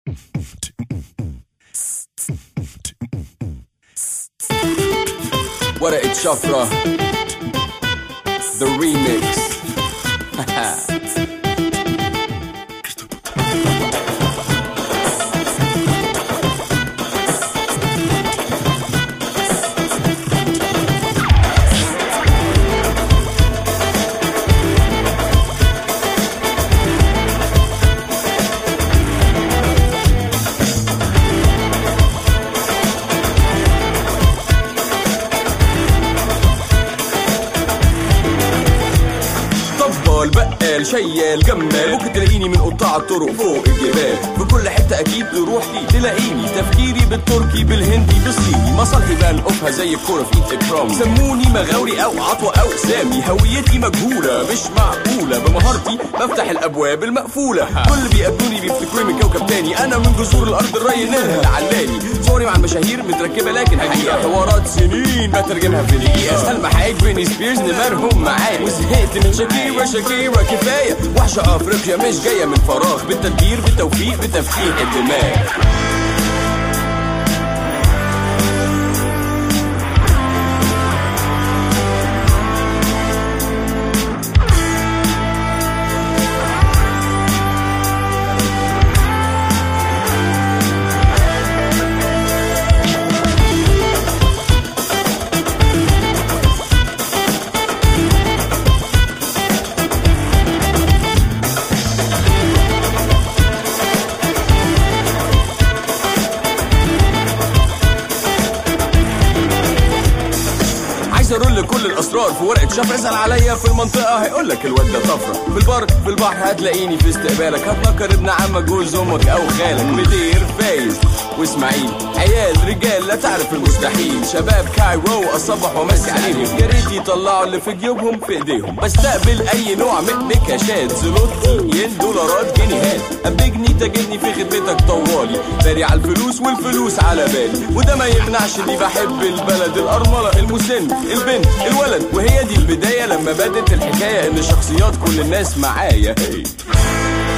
ورقة شفرة The Remix طبال بقال شيال جمال ممكن تلاقيني من قطاع الطرق فوق الجبال في كل حتة أكيد تروح لي تلاقيني تفكيري بالتركي بالهندي بالصيني مصالحي بنقفها زي الكورة في إيد إكرام سموني مغاوري أو عطوة أو سامي هويتي مجهولة مش معقولة بمهارتي بفتح الأبواب المقفولة كل اللي بيقابلوني بيفتكروني من كوكب تاني أنا من جذور الأرض الري نهر اللي علاني صوري مع المشاهير متركبة لكن حقيقة حوارات سنين بترجمها في دقيقة أسهل ما حقيقة بريني سبيرز نمرهم معايا وزهقت من شاكيرا شاكيرا كفاية وحشة أفريقيا مش جاية من فراغ بالتدبير بالتوفيق بتفتيح الدماغ عايز ارول كل الاسرار في ورقه شفره اسال عليا في المنطقه هيقول لك الواد ده طفره في البر في البحر هتلاقيني في استقبالك هتنكر ابن عمك جوز امك او خالك مدير فايز واسماعيل عيال رجال لا تعرف المستحيل شباب كايرو اصبح ومسي عليهم يا ريت يطلعوا اللي في جيوبهم في ايديهم بستقبل اي نوع من مكاشات زلوت ين دولارات جنيهات ابجني تجدني في خدمتك طوالي باري على الفلوس والفلوس على بالي وده ما يمنعش اني بحب البلد الارمله المسن البنت الولد وهي دي البدايه لما بدت الحكايه ان شخصيات كل الناس معايا هي